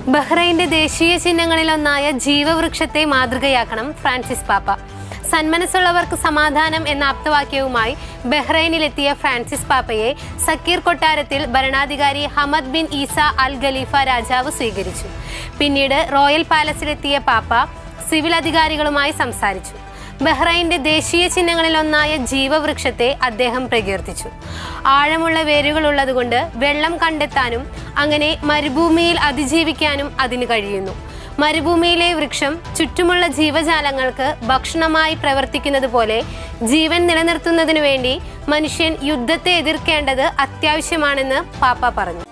ബഹ്റൈന്റെ ദേശീയ ചിഹ്നങ്ങളിലൊന്നായ ജീവവൃക്ഷത്തെ മാതൃകയാക്കണം ഫ്രാൻസിസ് പാപ്പ സന്മനസ്സുള്ളവർക്ക് സമാധാനം എന്ന ആപ്തവാക്യവുമായി ബഹ്റൈനിലെത്തിയ ഫ്രാൻസിസ് പാപ്പയെ സക്കീർ കൊട്ടാരത്തിൽ ഭരണാധികാരി Hamad bin Isa Al Khalifa രാജാവ് സ്വീകരിച്ചു പിന്നീട് റോയൽ പാലസിലെത്തിയ പാപ്പ സിവിൽ അധികാരികളുമായി സംസാരിച്ചു ബഹ്റൈന്റെ ദേശീയ ചിഹ്നങ്ങളിലൊന്നായ ജീവവൃക്ഷത്തെ അദ്ദേഹം പ്രകീർത്തിച്ചു ആഴമുള്ള വേരുകൾ ഉള്ളതുകൊണ്ട് വെള്ളം കണ്ടെത്താനും അങ്ങനെ മരുഭൂമിയിൽ അതിജീവിക്കാനും അതിന് കഴിയുന്നു മരുഭൂമിയിലെ വൃക്ഷം ചുറ്റുമുള്ള ജീവജാലങ്ങൾക്ക് ഭക്ഷണമായി പ്രവർത്തിക്കുന്നത് പോലെ ജീവൻ നിലനിർത്തുന്നതിനു വേണ്ടി മനുഷ്യൻ യുദ്ധത്തെ എതിർക്കേണ്ടത് അത്യാവശ്യമാണെന്ന് പാപ്പ പറഞ്ഞു